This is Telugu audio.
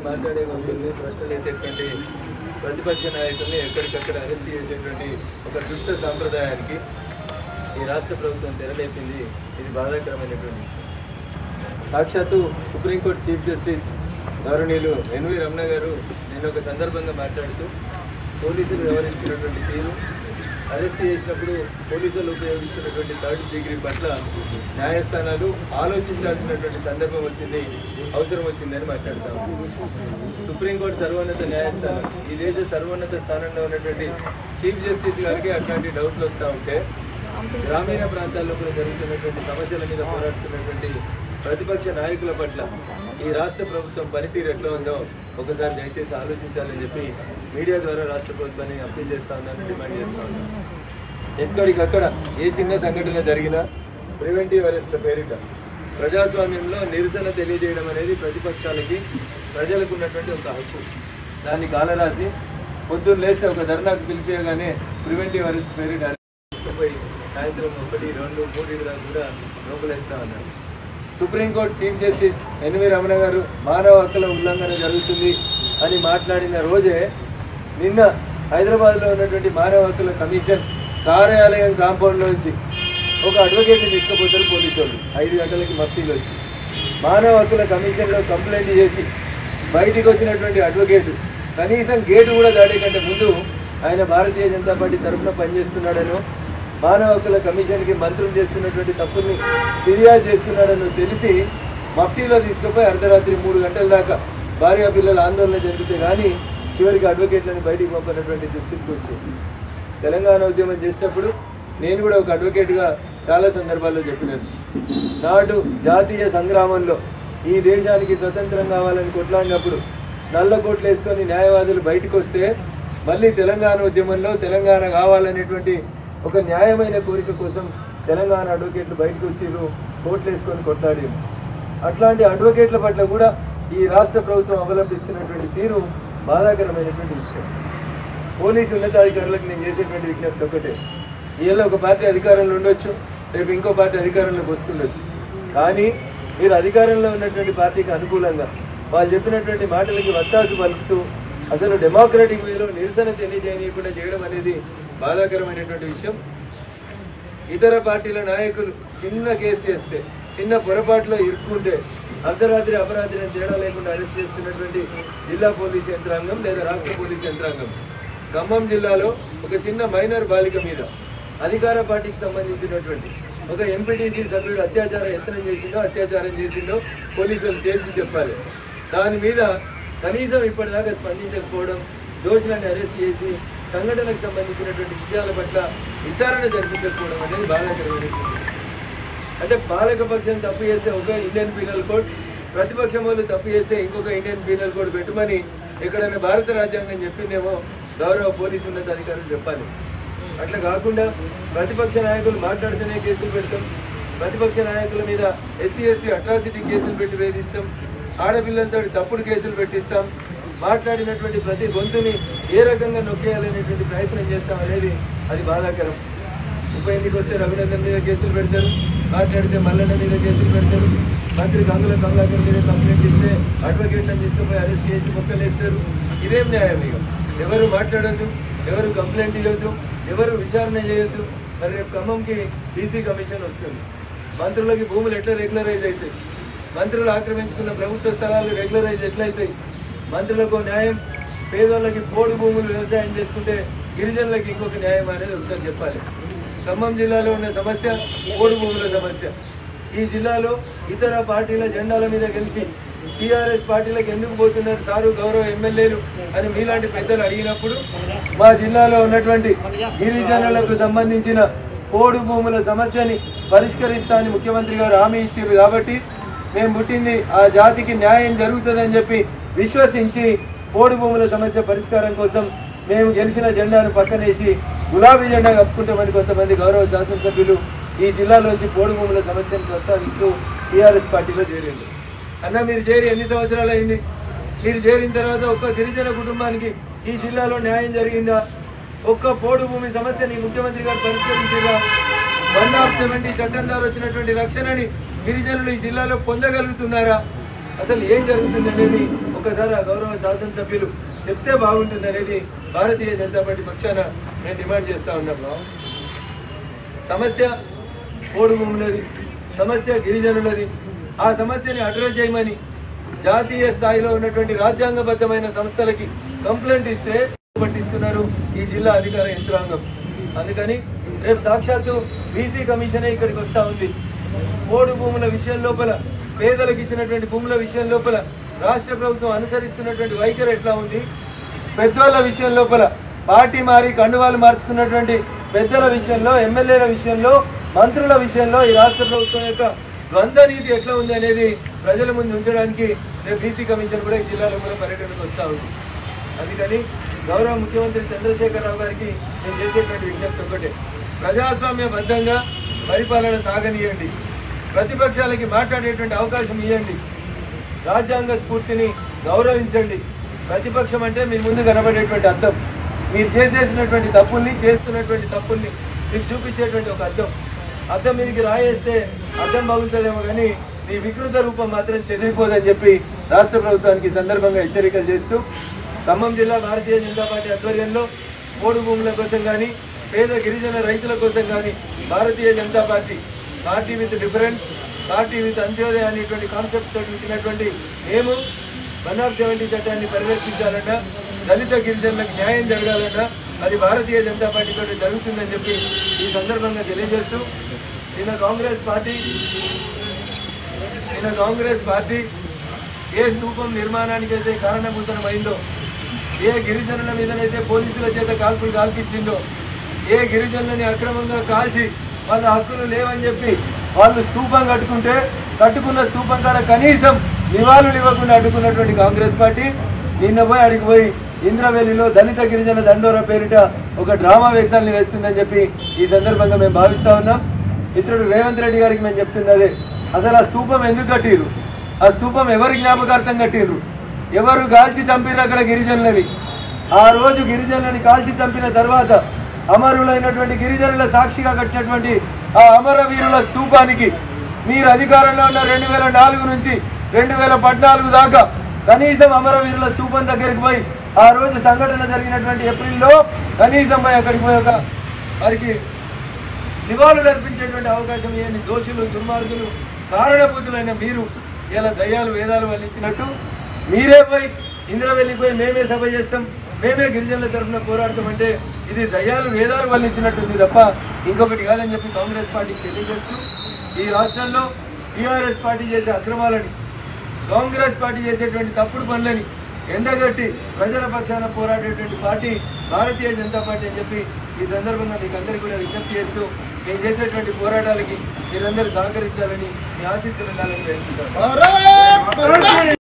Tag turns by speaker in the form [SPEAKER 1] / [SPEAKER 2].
[SPEAKER 1] మాట్లాడే గొంతుల్ని ప్రశ్నలు వేసేటువంటి ప్రతిపక్ష నాయకుల్ని ఎక్కడికక్కడ అరెస్ట్ చేసేటువంటి ఒక దుష్ట సాంప్రదాయానికి ఈ రాష్ట్ర ప్రభుత్వం తెరలేపింది ఇది బాధాకరమైనటువంటి విషయం సాక్షాత్తు సుప్రీంకోర్టు చీఫ్ జస్టిస్ గౌరవనీయులు ఎన్వి రమణ గారు నేను ఒక సందర్భంగా మాట్లాడుతూ పోలీసులు వ్యవహరిస్తున్నటువంటి తీరు అరెస్ట్ చేసినప్పుడు పోలీసులు ఉపయోగిస్తున్నటువంటి థర్డ్ డిగ్రీ పట్ల న్యాయస్థానాలు ఆలోచించాల్సినటువంటి సందర్భం వచ్చింది అవసరం వచ్చిందని మాట్లాడతాం సుప్రీంకోర్టు సర్వోన్నత న్యాయస్థానం ఈ దేశ సర్వోన్నత స్థానంలో ఉన్నటువంటి చీఫ్ జస్టిస్ గారికి అట్లాంటి డౌట్లు వస్తూ ఉంటే గ్రామీణ ప్రాంతాల్లో కూడా జరుగుతున్నటువంటి సమస్యల మీద పోరాడుతున్నటువంటి ప్రతిపక్ష నాయకుల పట్ల ఈ రాష్ట్ర ప్రభుత్వం పనితీరు ఎట్లా ఉందో ఒకసారి దయచేసి ఆలోచించాలని చెప్పి మీడియా ద్వారా రాష్ట్ర ప్రభుత్వాన్ని అప్పీల్ చేస్తా ఉన్నాను డిమాండ్ చేస్తా ఉన్నాను ఎక్కడికక్కడ ఏ చిన్న సంఘటన జరిగినా ప్రివెంటివ్ అరెస్ట్ల పేరిట ప్రజాస్వామ్యంలో నిరసన తెలియజేయడం అనేది ప్రతిపక్షాలకి ప్రజలకు ఉన్నటువంటి ఒక హక్కు దాన్ని కాలరాసి పొద్దున్న లేస్తే ఒక ధర్నాకు పిలిపియగానే ప్రివెంటివ్ అరెస్ట్ పేరిట తీసుకుపోయి సాయంత్రం ఒకటి రెండు మూడింటి దాకా కూడా లోపలేస్తా ఉన్నారు Supreme Court chief justice NV Ramana గారు మానవ హక్కుల ఉల్లంఘన జరుగుతుంది అని మాట్లాడిన రోజే నిన్న హైదరాబాద్లో ఉన్నటువంటి మానవ హక్కుల కమిషన్ కార్యాలయం కాంపౌండ్లోంచి ఒక అడ్వకేట్ని తీసుకుపోతారు పోలీసు వాళ్ళు ఐదు గంటలకి మఫ్తీలో వచ్చి మానవ హక్కుల కమిషన్లో కంప్లైంట్ చేసి బయటికి వచ్చినటువంటి అడ్వకేట్ కనీసం గేటు కూడా దాడే కంటే ముందు ఆయన భారతీయ జనతా పార్టీ తరఫున పనిచేస్తున్నాడనో మానవ హక్కుల కమిషన్కి మంత్రులు చేస్తున్నటువంటి తప్పుల్ని ఫిర్యాదు చేస్తున్నాడని తెలిసి మఫ్టీలో తీసుకుపోయి అర్ధరాత్రి మూడు గంటల దాకా భార్య పిల్లల ఆందోళన జరిగితే కానీ చివరికి అడ్వకేట్లను బయటికి పంపినటువంటి దుస్థితికి వచ్చింది తెలంగాణ ఉద్యమం చేసేటప్పుడు నేను కూడా ఒక అడ్వకేట్గా చాలా సందర్భాల్లో చెప్పినాను నాడు జాతీయ సంగ్రామంలో ఈ దేశానికి స్వతంత్రం కావాలని కొట్లాడినప్పుడు నల్ల కోట్లు వేసుకొని న్యాయవాదులు బయటకు వస్తే మళ్ళీ తెలంగాణ ఉద్యమంలో తెలంగాణ కావాలనేటువంటి ఒక న్యాయమైన కోరిక కోసం తెలంగాణ అడ్వకేట్లు బయటకు వచ్చిర్రు కోట్లు వేసుకొని కొట్లాడి అట్లాంటి అడ్వకేట్ల పట్ల కూడా ఈ రాష్ట్ర ప్రభుత్వం అవలంబిస్తున్నటువంటి తీరు బాధాకరమైనటువంటి విషయం పోలీసు ఉన్నతాధికారులకు నేను చేసేటువంటి విజ్ఞప్తి ఒకటే వీళ్ళు ఒక పార్టీ అధికారంలో ఉండొచ్చు రేపు ఇంకో పార్టీ అధికారంలోకి వస్తుండొచ్చు కానీ మీరు అధికారంలో ఉన్నటువంటి పార్టీకి అనుకూలంగా వాళ్ళు చెప్పినటువంటి మాటలకి వత్తాసు పలుకుతూ అసలు డెమోక్రటిక్ వేలో నిరసన తెలియజేయకుండా చేయడం అనేది బాధాకరమైనటువంటి విషయం ఇతర పార్టీల నాయకులు చిన్న కేసు చేస్తే చిన్న పొరపాటులో ఇరుక్కుంటే అర్ధరాత్రి అపరాత్రి అని తేడా లేకుండా అరెస్ట్ చేస్తున్నటువంటి జిల్లా పోలీస్ యంత్రాంగం లేదా రాష్ట్ర పోలీస్ యంత్రాంగం ఖమ్మం జిల్లాలో ఒక చిన్న మైనర్ బాలిక మీద అధికార పార్టీకి సంబంధించినటువంటి ఒక ఎంపీటీసీ సభ్యుడు అత్యాచారం యత్నం చేసిండో అత్యాచారం చేసిండో పోలీసులు తేల్చి చెప్పాలి దాని మీద కనీసం ఇప్పటిదాకా స్పందించకపోవడం దోషులను అరెస్ట్ చేసి సంఘటనకు సంబంధించినటువంటి విషయాల పట్ల విచారణ జరిపించకపోవడం అనేది బాధాకరమైనటువంటి అంటే పాలక పక్షం తప్పు చేస్తే ఒక ఇండియన్ పీనల్ కోడ్ ప్రతిపక్షం వాళ్ళు తప్పు చేస్తే ఇంకొక ఇండియన్ పీనల్ కోడ్ పెట్టమని ఎక్కడైనా భారత రాజ్యాంగం చెప్పిందేమో గౌరవ పోలీసు ఉన్నతాధికారులు చెప్పాలి అట్లా కాకుండా ప్రతిపక్ష నాయకులు మాట్లాడితేనే కేసులు పెడతాం ప్రతిపక్ష నాయకుల మీద ఎస్సీ ఎస్టీ అట్రాసిటీ కేసులు పెట్టి వేధిస్తాం ఆడపిల్లలతో తప్పుడు కేసులు పెట్టిస్తాం మాట్లాడినటువంటి ప్రతి గొంతుని ఏ రకంగా నొక్కేయాలనేటువంటి ప్రయత్నం చేస్తాం అనేది అది బాధాకరం ఉప ఎన్నిక వస్తే రఘునందన్ మీద కేసులు పెడతారు మాట్లాడితే మల్లన్న మీద కేసులు పెడతారు మంత్రి గంగుల కమలాకర్ మీద కంప్లైంట్ ఇస్తే అడ్వకేట్లను తీసుకుపోయి అరెస్ట్ చేసి మొక్కలేస్తారు ఇదేం న్యాయం ఇక ఎవరు మాట్లాడద్దు ఎవరు కంప్లైంట్ ఇవ్వద్దు ఎవరు విచారణ చేయొద్దు మరి రేపు ఖమ్మంకి బీసీ కమిషన్ వస్తుంది మంత్రులకి భూములు ఎట్లా రెగ్యులరైజ్ అవుతాయి మంత్రులు ఆక్రమించుకున్న ప్రభుత్వ స్థలాలు రెగ్యులరైజ్ ఎట్లయితాయి మంత్రులకు న్యాయం పేదోళ్ళకి పోడు భూములు వ్యవసాయం చేసుకుంటే గిరిజనులకి ఇంకొక న్యాయం అనేది ఒకసారి చెప్పాలి ఖమ్మం జిల్లాలో ఉన్న సమస్య పోడు భూముల సమస్య ఈ జిల్లాలో ఇతర పార్టీల జెండాల మీద గెలిచి టీఆర్ఎస్ పార్టీలకు ఎందుకు పోతున్నారు సారు గౌరవ ఎమ్మెల్యేలు అని మీలాంటి పెద్దలు అడిగినప్పుడు మా జిల్లాలో ఉన్నటువంటి గిరిజనులకు సంబంధించిన పోడు భూముల సమస్యని పరిష్కరిస్తా అని ముఖ్యమంత్రి గారు హామీ ఇచ్చారు కాబట్టి మేము పుట్టింది ఆ జాతికి న్యాయం జరుగుతుందని చెప్పి విశ్వసించి పోడు భూముల సమస్య పరిష్కారం కోసం మేము గెలిచిన జెండాను పక్కనేసి గులాబీ జెండా కప్పుకుంటామని కొంతమంది గౌరవ శాసనసభ్యులు ఈ జిల్లాలోంచి పోడు భూముల సమస్యను ప్రస్తావిస్తూ టీఆర్ఎస్ పార్టీలో చేరిండు అన్న మీరు చేరి ఎన్ని సంవత్సరాలు అయింది మీరు చేరిన తర్వాత ఒక్క గిరిజన కుటుంబానికి ఈ జిల్లాలో న్యాయం జరిగిందా ఒక్క పోడు భూమి సమస్యని ముఖ్యమంత్రి గారు పరిష్కరించారా వన్ ఆఫ్ సెవెంటీ చట్టం ద్వారా వచ్చినటువంటి రక్షణని గిరిజనులు ఈ జిల్లాలో పొందగలుగుతున్నారా అసలు ఏం జరుగుతుంది అనేది ఒక్కసారి ఆ గౌరవ శాసనసభ్యులు చెప్తే బాగుంటుంది అనేది భారతీయ జనతా పార్టీ పక్షాన నేను డిమాండ్ చేస్తా ఉన్నాను సమస్య పోడు భూములది సమస్య గిరిజనులది ఆ సమస్యని అడ్రస్ చేయమని జాతీయ స్థాయిలో ఉన్నటువంటి రాజ్యాంగబద్ధమైన సంస్థలకి కంప్లైంట్ ఇస్తే పట్టిస్తున్నారు ఈ జిల్లా అధికార యంత్రాంగం అందుకని రేపు సాక్షాత్తు బీసీ కమిషనే ఇక్కడికి వస్తా ఉంది పోడు భూముల విషయం లోపల పేదలకు ఇచ్చినటువంటి భూముల విషయం లోపల రాష్ట్ర ప్రభుత్వం అనుసరిస్తున్నటువంటి వైఖరి ఎట్లా ఉంది పెద్దోళ్ళ విషయం లోపల పార్టీ మారి కండువాలు మార్చుకున్నటువంటి పెద్దల విషయంలో ఎమ్మెల్యేల విషయంలో మంత్రుల విషయంలో ఈ రాష్ట్ర ప్రభుత్వం యొక్క ద్వంద్వ నీతి ఎట్లా ఉంది అనేది ప్రజల ముందు ఉంచడానికి రేపు బీసీ కమిషన్ కూడా ఈ జిల్లాలో కూడా పర్యటనకు వస్తా ఉంది అందుకని గౌరవ ముఖ్యమంత్రి చంద్రశేఖరరావు గారికి నేను చేసేటువంటి విజ్ఞప్తి ఒకటే ప్రజాస్వామ్యబద్ధంగా పరిపాలన సాగనీయండి ప్రతిపక్షాలకి మాట్లాడేటువంటి అవకాశం ఇవ్వండి రాజ్యాంగ స్ఫూర్తిని గౌరవించండి ప్రతిపక్షం అంటే మీ ముందు కనబడేటువంటి అర్థం మీరు చేసేసినటువంటి తప్పుల్ని చేస్తున్నటువంటి తప్పుల్ని మీకు చూపించేటువంటి ఒక అర్థం అద్దం మీదకి రాయేస్తే అద్దం బాగుతుందేమో కానీ నీ వికృత రూపం మాత్రం చెదిరిపోదని చెప్పి రాష్ట్ర ప్రభుత్వానికి ఈ సందర్భంగా హెచ్చరికలు చేస్తూ ఖమ్మం జిల్లా భారతీయ జనతా పార్టీ ఆధ్వర్యంలో పోడు భూముల కోసం కానీ పేద గిరిజన రైతుల కోసం కానీ Bharatiya Janata party party with difference party with Antyodaya అనేటువంటి కాన్సెప్ట్ తోటి ఇచ్చినటువంటి మేము వన్ ఆఫ్ సెవెంటీ చట్టాన్ని పరిరక్షించాలట దళిత గిరిజనులకు న్యాయం జరగాలట అది భారతీయ జనతా పార్టీ తోటి జరుగుతుందని చెప్పి ఈ సందర్భంగా తెలియజేస్తూ నిన్న కాంగ్రెస్ పార్టీ నిన్న కాంగ్రెస్ పార్టీ ఏ స్థూపం నిర్మాణానికి అయితే కారణభూతమైందో ఏ గిరిజనుల మీదనైతే పోలీసుల చేత కాల్పులు కాల్పించిందో ఏ గిరిజనులని అక్రమంగా కాల్చి వాళ్ళ హక్కులు లేవని చెప్పి వాళ్ళు స్థూపం కట్టుకుంటే కట్టుకున్న స్థూపం కాడ కనీసం నివాళులు ఇవ్వకుండా అడ్డుకున్నటువంటి కాంగ్రెస్ పార్టీ నిన్న పోయి అడిగి పోయి ఇంద్రవెల్లిలో దళిత గిరిజన దండోర పేరిట ఒక డ్రామా వేషాలని వేస్తుందని చెప్పి ఈ సందర్భంగా మేము భావిస్తా ఉన్నాం మిత్రుడు రేవంత్ రెడ్డి గారికి మేము చెప్తుంది అదే అసలు ఆ స్థూపం ఎందుకు కట్టిరు ఆ స్థూపం ఎవరి జ్ఞాపకార్థం కట్టిర్రు ఎవరు కాల్చి చంపిర్రు అక్కడ గిరిజనులని ఆ రోజు గిరిజనులని కాల్చి చంపిన తర్వాత అమరులైనటువంటి గిరిజనుల సాక్షిగా కట్టినటువంటి ఆ అమరవీరుల స్థూపానికి మీరు అధికారంలో ఉన్న రెండు వేల నాలుగు నుంచి రెండు వేల పద్నాలుగు దాకా కనీసం అమరవీరుల స్థూపం దగ్గరికి పోయి ఆ రోజు సంఘటన జరిగినటువంటి ఏప్రిల్లో కనీసం పోయి అక్కడికి పోయి ఒక వారికి నివాళులు అర్పించేటువంటి అవకాశం ఏని దోషులు దుర్మార్గులు కారణభూతులైన మీరు ఇలా దయ్యాలు వేదాలు వల్లించినట్టు మీరే పోయి ఇంద్రవెల్లికి పోయి మేమే సభ చేస్తాం మేమే గిరిజనుల తరఫున పోరాడతామంటే ఇది దయ్యాలు వేదాలు వల్లించినట్టుంది తప్ప ఇంకొకటి కాదని చెప్పి కాంగ్రెస్ పార్టీకి తెలియజేస్తూ ఈ రాష్ట్రంలో టీఆర్ఎస్ పార్టీ చేసే అక్రమాలని కాంగ్రెస్ పార్టీ చేసేటువంటి తప్పుడు పనులని ఎండగట్టి ప్రజల పక్షాన పోరాడేటువంటి పార్టీ భారతీయ జనతా పార్టీ అని చెప్పి ఈ సందర్భంగా మీకు అందరికీ కూడా విజ్ఞప్తి చేస్తూ నేను చేసేటువంటి పోరాటాలకి మీరందరూ సహకరించాలని మీ ఆశీస్సులు ఉండాలని వేడుకుంటాను